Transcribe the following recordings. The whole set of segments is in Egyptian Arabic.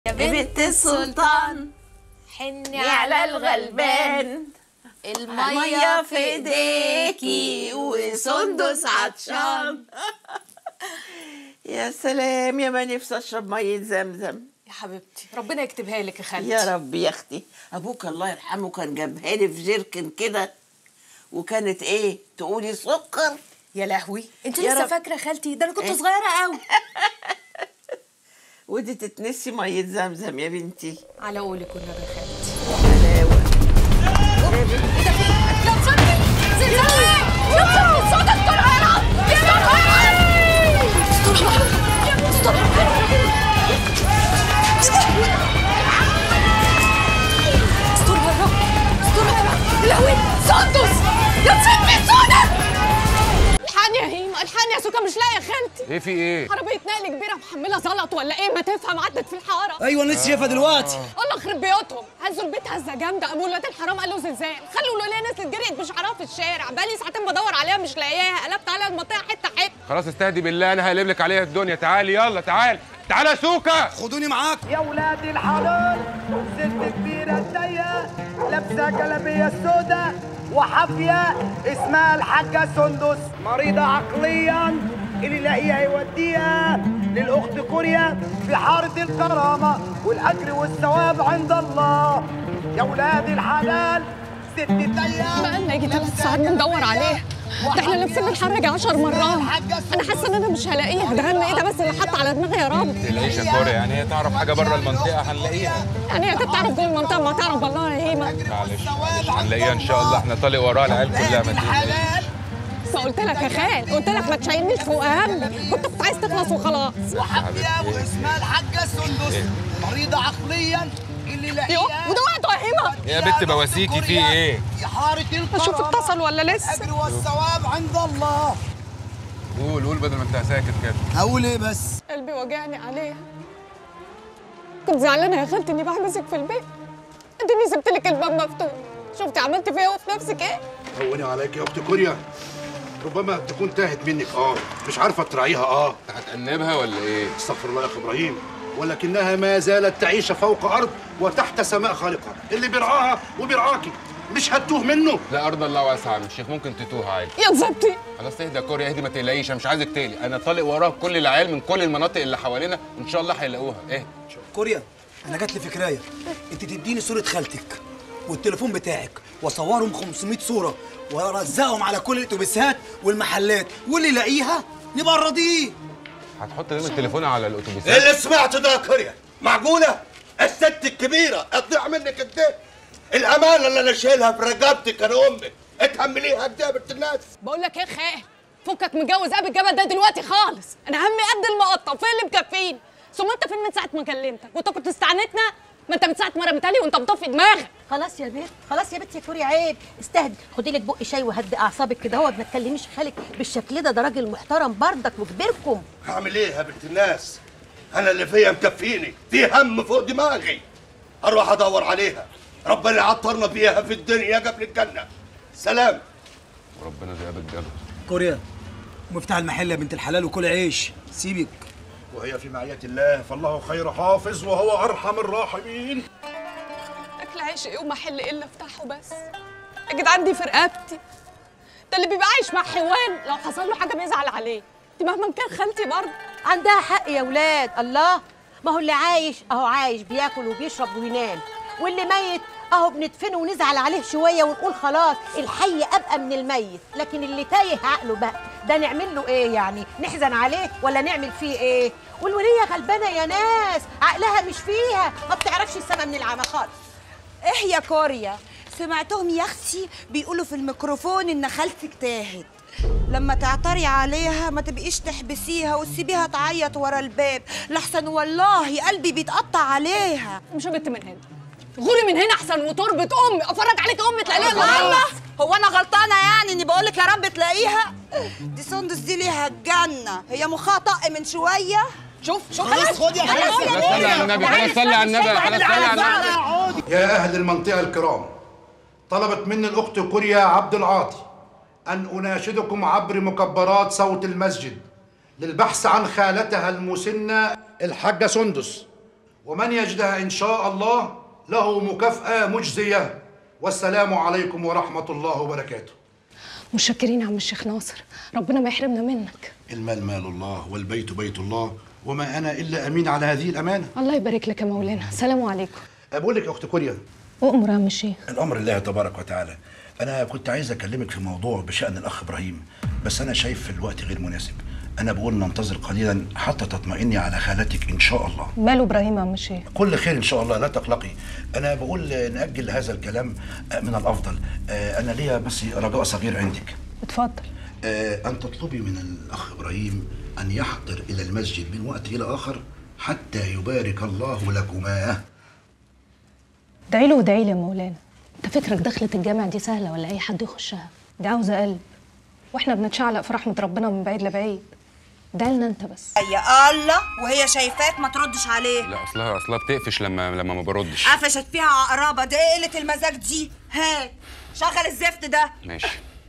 يا بنت السلطان حني على الغلبان المية في ايديكي وسندس عطشان يا سلام يا ما نفسي اشرب مية زمزم يا حبيبتي ربنا يكتبها لك يا خالتي يا رب يا اختي ابوك الله يرحمه كان جابها لي في جيركن كده وكانت ايه تقولي سكر يا لهوي انت يا لسه رب. فاكره خالتي ده انا كنت إيه؟ صغيره قوي ودي تتنسي مية زمزم يا بنتي على قولك والنبي يا خالتي حلاوة لا تصدقي زلزال لا تصدقي صوت الطرقانه يا نهار استر يا رب استر يا رب لهوي سندس يا تصدقي سودة الحقني يا هيما الحقني يا سوكا مش لاقيه خالتي ايه في ايه؟ عربية نقل كبيرة محملة زلط ولا ايه ما تفهم عدت في الحارة ايوه انا لسه شايفها دلوقتي الله يخرب بيوتهم هزوا البيت هزة جامدة قاموا ولاد الحرام قالوا زلزال خلوا الولية نزلت جريت مش عارفة في الشارع بقالي ساعتين بدور عليها مش لاقياها قلبت على المنطقة حتة حتة خلاص استهدي بالله انا هقلب لك عليها الدنيا تعالي يلا تعال تعالى يا سوكا خدوني معاك يا ولاد الحلال ست كبيرة الدية لابسة جلابية السوداء وحافية اسمها الحاجة سندس مريضة عقليا اللي يلاقيها يوديها للأخت كوريا في حارة الكرامة والأجر والثواب عند الله يا ولاد الحلال ست دية بقالنا يجي ثلاث ساعات بندور عليها ده احنا لابسين الحرج عشر مرات انا حاسه ان انا مش هلاقيها ده غم ايه ده بس اللي حط على دماغي يا رب تلاقيش يا كوريا يعني هي تعرف حاجه بره المنطقه هنلاقيها يعني هي كانت تعرف جوه المنطقه ما تعرف والله يا هيما معلش معلش هنلاقيها ان شاء الله احنا طالق وراها العيال كلها ما تقلقش. ما قلت لك يا خال قلت لك ما تشيلنيش فوق همي كنت كنت عايز تخلص وخلاص وحافية واسمها الحاجة سندس مريضة عقليا اللي يو يلاقيها وده وقته يا هيما يا بنت بواسيكي في ايه؟ في حارة اشوف الكرامة اتصل ولا لسه الأجر والثواب عند الله قول قول بدل ما انت ساكت كده هقول ايه بس قلبي وجعني عليها كنت زعلانه يا خالتي اني بحبسك في البيت اديني سبت لك الباب مفتوح شفتي عملت فيا وفي نفسك ايه هوني عليك يا اخت كوريا ربما تكون تاهت منك اه مش عارفه تراعيها اه هتأنبها ولا ايه؟ استغفر الله يا اخ ابراهيم ولكنها ما زالت تعيش فوق ارض وتحت سماء خالقها اللي بيرعاها وبيرعاكي مش هتوه منه لا ارض الله واسعه من الشيخ ممكن تتوه عادي يا زبطي خلاص اهدى يا كوريا اهدي ما تقلقيش انا مش عايزك تقلق انا طالق وراها كل العيال من كل المناطق اللي حوالينا وان شاء الله هيلاقوها اهدي كوريا انا جات لي فكرايه انت تديني صوره خالتك والتليفون بتاعك واصورهم 500 صوره وارزقهم على كل الاتوبيسات والمحلات واللي يلاقيها نبقى نراضيه هتحط رقم التليفون على ايه الاتوبيسات اللي سمعته ده يا كوريا معقوله الست الكبيره تضيع منك قد ايه الامانه اللي انا شايلها في رقبتك انا امك اتحمليها قد ايه يا بنت الناس بقول لك ايه خال فكك متجوز ابي الجبل ده دلوقتي خالص انا همي قد المقطه فين اللي مكفيني ثم انت فين من ساعه ما كلمتك وانت كنت استعنتنا ما انت من ساعه ما رميتها لي وانت مطفي دماغك خلاص يا بنت خلاص يا بنت يا كوري عيب استهدي خدي لك بق شاي وهدي اعصابك كده هو ما تكلميش خالك بالشكل ده ده راجل محترم بردك وكبيركم هعمل ايه يا بنت الناس انا اللي فيا مكفيني في هم فوق دماغي اروح ادور عليها ربنا يعطرنا فيها في الدنيا قبل الجنه سلام وربنا ذئاب الجبل كوريا مفتاح المحل يا بنت الحلال وكل عيش سيبك وهي في معية الله فالله خير حافظ وهو ارحم الراحمين اكل عيش ايه ومحل ايه اللي افتحه بس يا جدعان دي في رقبتي ده اللي بيبقى عايش مع حيوان لو حصل له حاجه بيزعل عليه دي مهما كان خالتي برضه عندها حق يا ولاد الله ما هو اللي عايش اهو عايش بياكل وبيشرب وينام واللي ميت اهو بندفنه ونزعل عليه شويه ونقول خلاص الحي ابقى من الميت لكن اللي تايه عقله بقى ده نعمل له ايه يعني نحزن عليه ولا نعمل فيه ايه والوليه غلبانه يا ناس عقلها مش فيها ما بتعرفش السما من العمى خالص ايه يا كوريا سمعتهم يا اختي بيقولوا في الميكروفون ان خالتك تاهت لما تعتري عليها ما تبقيش تحبسيها وتسيبيها تعيط ورا الباب لحسن والله قلبي بيتقطع عليها مش بنت من هنا غوري من هنا احسن وتربة امي افرج عليك امي تلاقيها الله الله هو انا غلطانه يعني اني بقول لك يا رب تلاقيها دي سندس دي ليها الجنه هي مخها طق من شويه شوف شوف خلاص خد يا خلاص صلي على النبي خلاص صلي على النبي خلاص صلي على النبي يا اهل المنطقه الكرام طلبت مني الاخت كوريا عبد العاطي ان اناشدكم عبر مكبرات صوت المسجد للبحث عن خالتها المسنه الحاجه سندس ومن يجدها إن شاء الله له مكافأة مجزية والسلام عليكم ورحمة الله وبركاته متشكرين يا عم الشيخ ناصر ربنا ما يحرمنا منك المال مال الله والبيت بيت الله وما أنا إلا أمين على هذه الأمانة الله يبارك لك يا مولانا سلام عليكم بقول لك يا أخت كوريا أؤمر يا عم الشيخ الأمر الله تبارك وتعالى أنا كنت عايز أكلمك في موضوع بشأن الأخ إبراهيم بس أنا شايف الوقت غير مناسب أنا بقول ننتظر قليلا حتى تطمئني على خالتك إن شاء الله ماله إبراهيم يا عم الشيخ كل خير ان شاء الله لا تقلقي انا بقول ناجل هذا الكلام من الافضل انا ليا بس رجاء صغير عندك اتفضل ان تطلبي من الاخ ابراهيم ان يحضر الى المسجد من وقت الى اخر حتى يبارك الله لكما ادعي له وادعي لي يا مولانا انت فكرك دخلة الجامع دي سهلة ولا أي حد يخشها دي عاوزة قلب واحنا بنتشعلق في رحمة ربنا من بعيد لبعيد ادعي لنا انت بس يا الله وهي شايفاك ما تردش عليه لا اصلها اصلها بتقفش لما لما ما بردش قفشت فيها عقربة ده ايه قلة المزاج دي هات شغل الزفت ده ماشي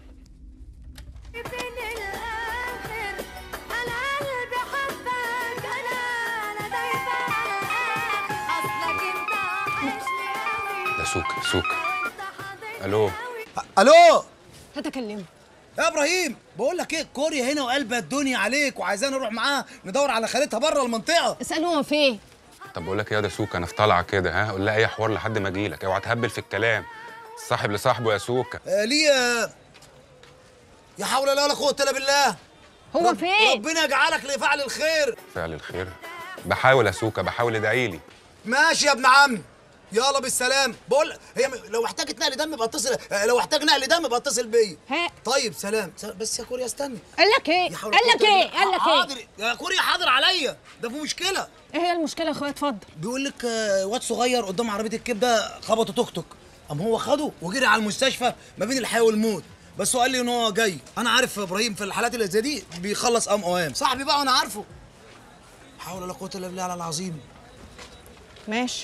ده سوكا سوكا الو الو هات اكلمه يا ابراهيم بقول لك ايه كوريا هنا وقلبها الدنيا عليك وعايزانا نروح معاها ندور على خالتها بره المنطقه اساله هو فين طب بقول لك ايه يا ده سوكا انا في طالعه كده ها قول لها اي حوار لحد ما اجي لك اوعى تهبل في الكلام صاحب لصاحبه يا سوكا آه ليه آه، يا حول الله ولا قوه الا بالله هو رب- فين ربنا يجعلك لفعل الخير فعل الخير بحاول يا سوكا بحاول ادعي لي ماشي يا ابن عمي يلا بالسلام بقول هي م- لو احتاجت نقل دم يبقى اتصل آه، لو احتاج نقل دم يبقى اتصل بيا ها طيب سلام سلام. بس يا كوريا استني قال لك ايه يا حول قال ولا لك قوة ايه إلا قال لك بالله. ايه حاضر يا كوريا حاضر عليا ده في مشكله ايه هي المشكله يا اخويا اتفضل بيقول لك آه، واد صغير قدام عربيه الكبده خبطه توك توك قام هو خده وجري على المستشفى ما بين الحياه والموت بس هو قال لي ان هو جاي انا عارف ابراهيم في الحالات اللي زي دي بيخلص قام اوام صاحبي بقى وانا عارفه حول ولا قوه الا بالله على العظيم ماشي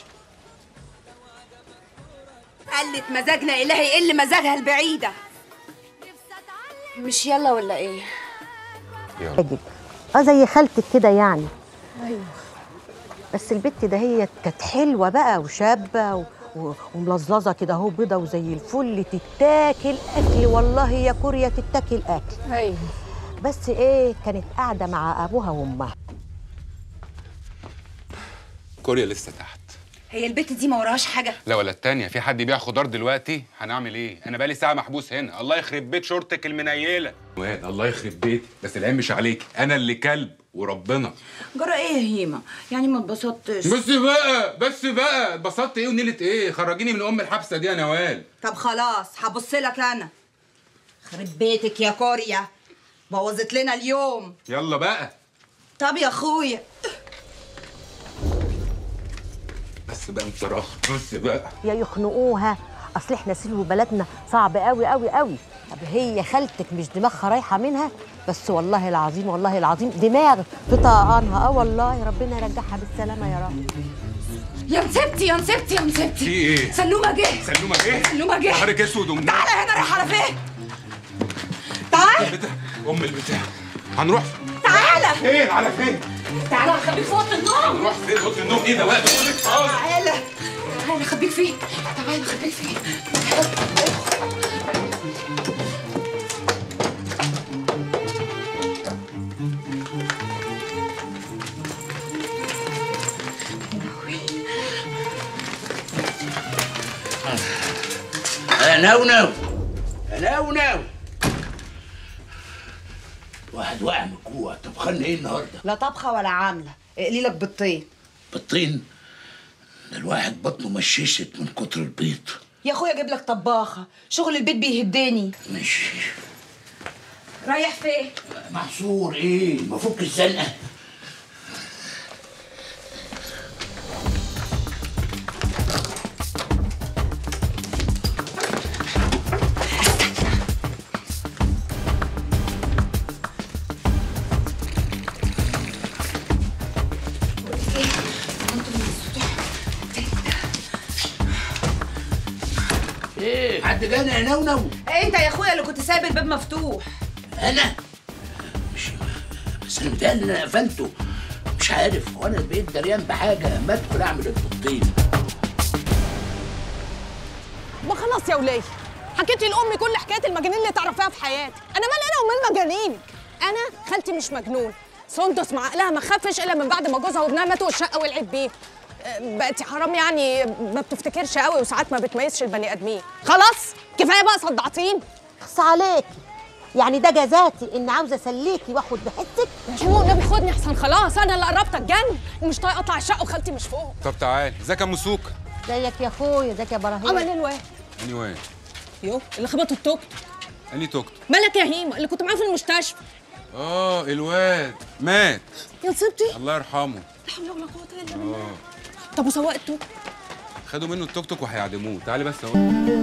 قلت مزاجنا إلهي يقل مزاجها البعيدة مش يلا ولا ايه يلا واجب اه زي خالتك كده يعني ايوه بس البت ده هي كانت حلوه بقى وشابه و... و... وملظظه كده اهو بيضه وزي الفل تتاكل اكل والله يا كوريا تتاكل اكل ايوه بس ايه كانت قاعده مع ابوها وامها كوريا لسه تحت هي البت دي ما وراهاش حاجة لا ولا التانية في حد يبيع خضار دلوقتي هنعمل ايه انا بقالي ساعه محبوس هنا الله يخرب بيت شورتك المنيله واد الله يخرب بيتي بس العين مش عليكي انا اللي كلب وربنا جرى ايه يا هيمة يعني ما اتبسطتش بس بقى بس بقى اتبسطت ايه ونيلة ايه خرجيني من ام الحبسه دي يا نوال طب خلاص هبص لك انا خرب بيتك يا كوريا بوظت لنا اليوم يلا بقى طب يا اخويا بس بقى انت راخ بس بقى يا يخنقوها اصل احنا سلو بلدنا صعب قوي قوي قوي طب هي خالتك مش دماغها رايحه منها بس والله العظيم والله العظيم دماغ في طقانها اه والله ربنا يرجعها بالسلامه يا رب يا نسبتي يا نسبتي يا نسبتي في ايه سلومة جه سلومه ايه سلومة جه نهارك اسود ومنيل تعالى هنا رايح على فين تعال البتاع ام البتاع هنروح تعالى فين على فين تعالى هخبيك في اوضه النوم هنروح فين اوضه النوم ايه ده وقت تعالى تعالى تعالى اخبيك فيه تعالى اخبيك فيه نو نو نو نو واحد واقع من الجوع طبخنا ايه النهارده؟ لا طبخه ولا عامله اقلي لك بالطين بالطين ده الواحد بطنه مششت من كتر البيض يا اخويا اجيب لك طباخه شغل البيت بيهدني ماشي رايح فين محصور ايه؟ مفك الزنقه ايه حد جانا يا نو نو انت يا اخويا اللي كنت سايب الباب مفتوح انا مش بس انا متهيألي ان انا قفلته مش مش عارف هو انا بقيت دريان بحاجه ما ادخل اعمل التبطيل ما خلاص يا وليه حكيتي لامي كل حكايه المجانين اللي تعرفيها في حياتك انا مالي انا ومال مجانينك انا خالتي مش مجنون سندس مع عقلها ما خفش الا من بعد ما جوزها وابنها ماتوا والشقه ولعت بيه أه، بقتي حرام يعني ما بتفتكرش قوي وساعات ما بتميزش البني ادمين خلاص كفايه بقى صدعتين خص عليكي يعني ده جزاتي ان عاوزه اسليكي واخد بحسك يا شمو النبي خدني احسن خلاص انا اللي قربت اتجنن ومش طايقه اطلع الشقه وخالتي مش فوق طب تعال ازيك يا مسوكه زيك يا اخويا زيك يا ابراهيم عمل ايه الواد اني وين يو اللي خبط التوك اني توكت مالك يا هيما اللي كنت معاه في المستشفى اه الواد مات يا نصيبتي الله يرحمه لا حول ولا قوه الا بالله اه طب وسواق التوك خدوا منه التوك توك وهيعدموه تعالي بس اهو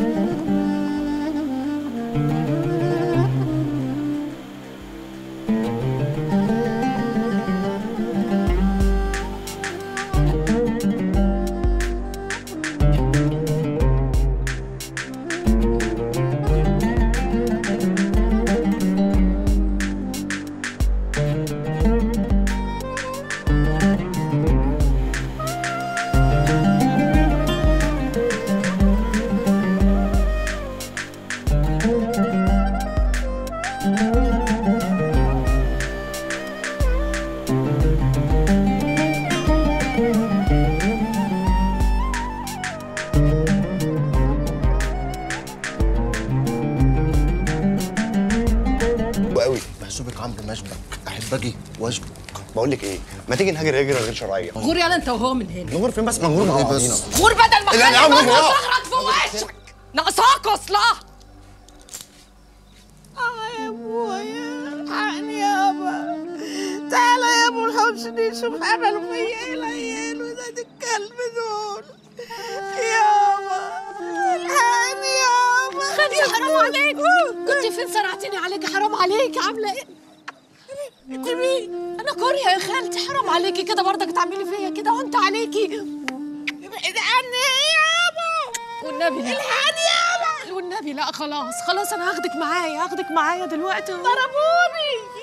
قوي محسوبك عمرو مشبك احب اجي واشبك بقول لك ايه ما تيجي نهاجر هجره غير شرعيه غور يلا انت وهو من هنا نغور فين بس ما نغور ايه بس غور بدل ما لا، اخلي يا عم، ماما لا. تغرق في وشك ناقصاك اصلا اه يا ابويا الحقني يابا تعالى يا ابو الحسني شوف عملوا فيا ايه العيال ولاد الكلب دول يابا الحقني يابا خالتي حرام عليك كنت فين سرعتيني عليكي حرام عليكي عامله ايه انت مين انا كوريا يا خالتي حرام عليكي كده برضك تعملي فيا كده وانت عليكي ابعد عني يابا والنبي لا الحقني يابا والنبي لا خلاص خلاص انا هاخدك معايا هاخدك معايا دلوقتي ضربوني